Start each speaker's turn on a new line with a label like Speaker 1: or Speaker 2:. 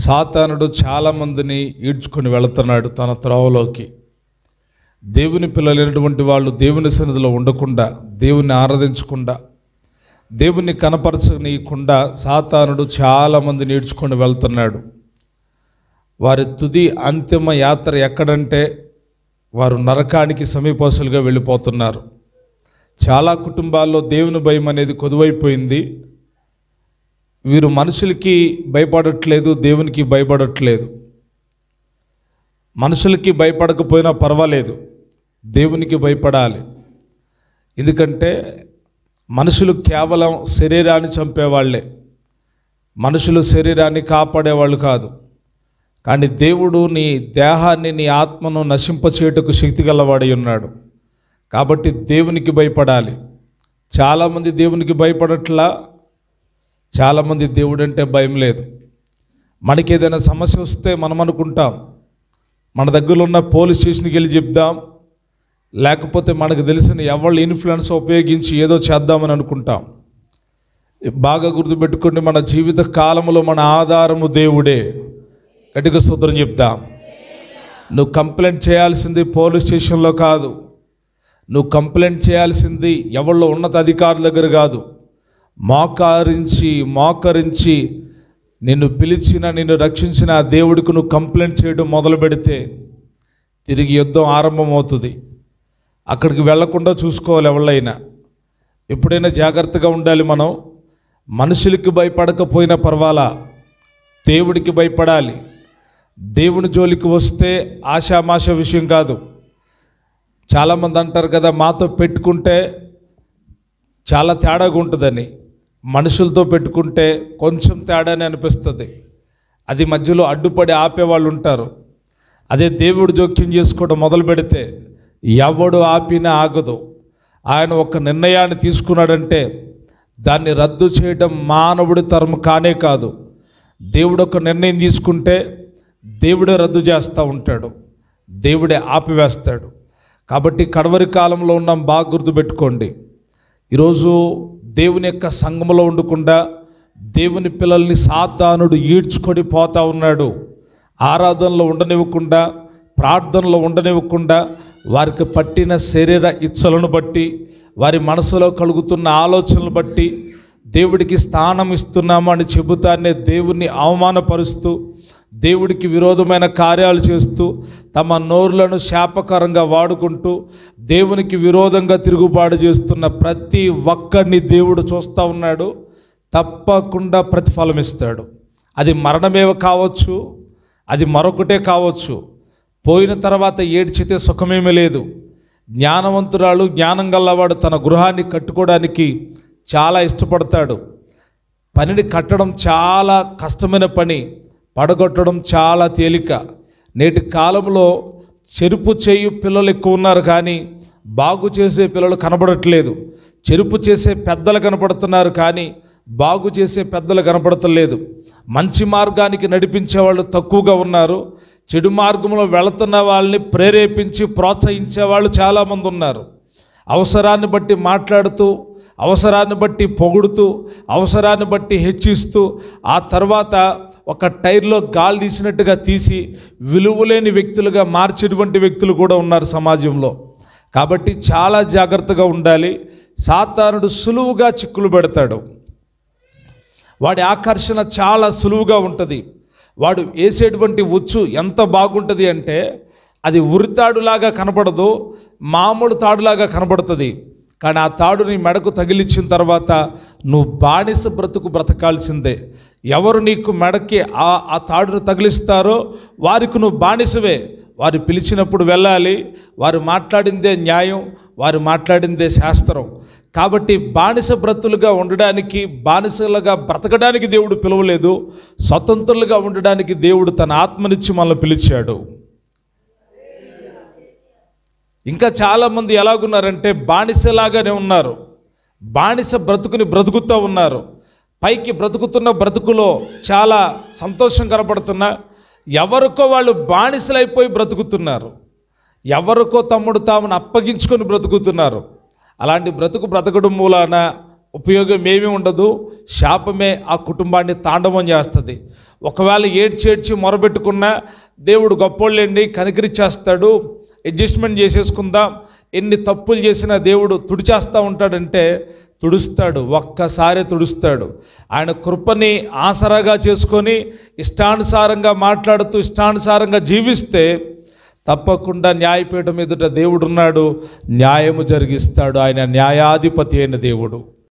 Speaker 1: సాతానుడు చాలామందిని ఈడ్చుకొని వెళుతున్నాడు తన త్రోవలోకి దేవుని పిల్లలైనటువంటి వాళ్ళు దేవుని సన్నిధిలో ఉండకుండా దేవుని ఆరాధించకుండా దేవుని కనపరచనీయకుండా సాతానుడు చాలామందిని ఈడ్చుకొని వెళ్తున్నాడు వారి తుది అంతిమ యాత్ర ఎక్కడంటే వారు నరకానికి సమీపస్తులుగా వెళ్ళిపోతున్నారు చాలా కుటుంబాల్లో దేవుని భయం అనేది కొదువైపోయింది వీరు మనుషులకి భయపడట్లేదు దేవునికి భయపడట్లేదు మనుషులకి భయపడకపోయినా పర్వాలేదు దేవునికి భయపడాలి ఎందుకంటే మనుషులు కేవలం శరీరాన్ని చంపేవాళ్లే మనుషులు శరీరాన్ని కాపాడేవాళ్ళు కాదు కానీ దేవుడు నీ దేహాన్ని నీ ఆత్మను నశింపచేయటకు శక్తి గలవాడై ఉన్నాడు కాబట్టి దేవునికి భయపడాలి చాలామంది దేవునికి భయపడట్లా చాలామంది దేవుడు అంటే భయం లేదు మనకి ఏదైనా సమస్య వస్తే మనం అనుకుంటాం మన దగ్గర ఉన్న పోలీస్ స్టేషన్కి వెళ్ళి చెప్దాం లేకపోతే మనకు తెలిసిన ఎవరి ఇన్ఫ్లుయెన్స్ ఉపయోగించి ఏదో చేద్దామని అనుకుంటాం బాగా గుర్తుపెట్టుకోండి మన జీవిత కాలంలో మన ఆధారము దేవుడే గట్టిగా సూత్రం చెప్దాం నువ్వు కంప్లైంట్ చేయాల్సింది పోలీస్ స్టేషన్లో కాదు నువ్వు కంప్లైంట్ చేయాల్సింది ఎవరిలో ఉన్నత అధికారుల దగ్గర కాదు మోకారించి మోకరించి నిన్ను పిలిచిన నిన్ను రక్షించిన ఆ దేవుడికి నువ్వు కంప్లైంట్ చేయడం మొదలు పెడితే తిరిగి యుద్ధం ఆరంభమవుతుంది అక్కడికి వెళ్లకుండా చూసుకోవాలి ఎవళ్ళైనా ఎప్పుడైనా జాగ్రత్తగా ఉండాలి మనం మనుషులకి భయపడకపోయినా పర్వాలా దేవుడికి భయపడాలి దేవుని జోలికి వస్తే ఆశామాష విషయం కాదు చాలామంది అంటారు కదా మాతో పెట్టుకుంటే చాలా తేడాగా ఉంటుందని మనుషులతో పెట్టుకుంటే కొంచెం తేడానే అనిపిస్తుంది అది మధ్యలో అడ్డుపడి ఆపేవాళ్ళు ఉంటారు అదే దేవుడు జోక్యం చేసుకోవడం మొదలు పెడితే ఎవడు ఆపినా ఆగదు ఆయన ఒక నిర్ణయాన్ని తీసుకున్నాడంటే దాన్ని రద్దు చేయడం మానవుడి తరం కానే కాదు దేవుడు ఒక నిర్ణయం తీసుకుంటే దేవుడే రద్దు చేస్తూ ఉంటాడు దేవుడే ఆపివేస్తాడు కాబట్టి కడవరి కాలంలో ఉన్నాం బాగా గుర్తుపెట్టుకోండి ఈరోజు దేవుని యొక్క సంఘంలో ఉండకుండా దేవుని పిల్లల్ని సాతానుడు ఈడ్చుకొని పోతా ఉన్నాడు ఆరాధనలో ఉండనివ్వకుండా ప్రార్థనలో ఉండనివ్వకుండా వారికి పట్టిన శరీర ఇచ్చలను బట్టి వారి మనసులో కలుగుతున్న ఆలోచనలు బట్టి దేవుడికి స్థానం ఇస్తున్నాము అని చెబుతానే దేవుణ్ణి అవమానపరుస్తూ దేవుడికి విరోధమైన కార్యాలు చేస్తూ తమ నోరులను శాపకరంగా వాడుకుంటూ దేవునికి విరోధంగా తిరుగుబాటు చేస్తున్న ప్రతి ఒక్కరిని దేవుడు చూస్తూ ఉన్నాడు తప్పకుండా ప్రతిఫలం ఇస్తాడు అది మరణమేవ కావచ్చు అది మరొకటే కావచ్చు పోయిన తర్వాత ఏడ్చితే సుఖమేమీ లేదు జ్ఞానవంతురాలు జ్ఞానం గల్లవాడు తన గృహాన్ని కట్టుకోవడానికి చాలా ఇష్టపడతాడు పనిని కట్టడం చాలా కష్టమైన పని పడగొట్టడం చాలా తేలిక నేటి కాలంలో చెరుపు చేయు పిల్లలు ఎక్కువ ఉన్నారు కానీ బాగు చేసే పిల్లలు కనబడట్లేదు చెరుపు చేసే పెద్దలు కనపడుతున్నారు కానీ బాగు చేసే పెద్దలు కనపడతలేదు మంచి మార్గానికి నడిపించే వాళ్ళు తక్కువగా ఉన్నారు చెడు మార్గంలో వెళుతున్న వాళ్ళని ప్రేరేపించి ప్రోత్సహించే వాళ్ళు చాలామంది ఉన్నారు అవసరాన్ని బట్టి మాట్లాడుతూ అవసరాన్ని బట్టి పొగుడుతూ అవసరాన్ని బట్టి హెచ్చిస్తూ ఆ తర్వాత ఒక టైర్లో గాలి తీసినట్టుగా తీసి విలువలేని వ్యక్తులుగా మార్చేటువంటి వ్యక్తులు కూడా ఉన్నారు సమాజంలో కాబట్టి చాలా జాగ్రత్తగా ఉండాలి సాతానుడు సులువుగా చిక్కులు పెడతాడు వాడి ఆకర్షణ చాలా సులువుగా ఉంటుంది వాడు వేసేటువంటి ఉచ్చు ఎంత బాగుంటుంది అంటే అది ఉరితాడులాగా కనపడదు మామూలు తాడులాగా కనపడుతుంది కానీ ఆ తాడు నీ మెడకు తగిలించిన తర్వాత నువ్వు బానిస బ్రతుకు బ్రతకాల్సిందే ఎవరు నీకు మెడకి ఆ ఆ తాడును తగిలిస్తారో వారికి నువ్వు బానిసవే వారు పిలిచినప్పుడు వెళ్ళాలి వారు మాట్లాడిందే న్యాయం వారు మాట్లాడిందే శాస్త్రం కాబట్టి బానిస బ్రతులుగా ఉండడానికి బానిసలుగా బ్రతకడానికి దేవుడు పిలవలేదు స్వతంత్రులుగా ఉండడానికి దేవుడు తన ఆత్మనిచ్చి మనల్ని పిలిచాడు ఇంకా చాలామంది ఎలాగున్నారంటే బానిసలాగానే ఉన్నారు బానిస బ్రతుకుని బ్రతుకుతూ ఉన్నారు పైకి బ్రతుకుతున్న బ్రతుకులో చాలా సంతోషం కనపడుతున్నా ఎవరికో వాళ్ళు బానిసలైపోయి బ్రతుకుతున్నారు ఎవరికో తమ్ముడు తామును అప్పగించుకొని బ్రతుకుతున్నారు అలాంటి బ్రతుకు బ్రతకడం మూలాన ఉపయోగం ఏమీ ఉండదు శాపమే ఆ కుటుంబాన్ని తాండవం చేస్తుంది ఒకవేళ ఏడ్చి ఏడ్చి మొరబెట్టుకున్నా దేవుడు గొప్పోళ్ళండి కనికరిచ్చేస్తాడు అడ్జస్ట్మెంట్ చేసేసుకుందాం ఎన్ని తప్పులు చేసినా దేవుడు తుడిచేస్తూ ఉంటాడంటే తుడుస్తాడు ఒక్కసారి తుడుస్తాడు ఆయన కృపని ఆసరాగా చేసుకొని ఇష్టానుసారంగా మాట్లాడుతూ ఇష్టానుసారంగా జీవిస్తే తప్పకుండా న్యాయపీఠం ఎదుట దేవుడు ఉన్నాడు న్యాయము జరిగిస్తాడు ఆయన న్యాయాధిపతి అయిన దేవుడు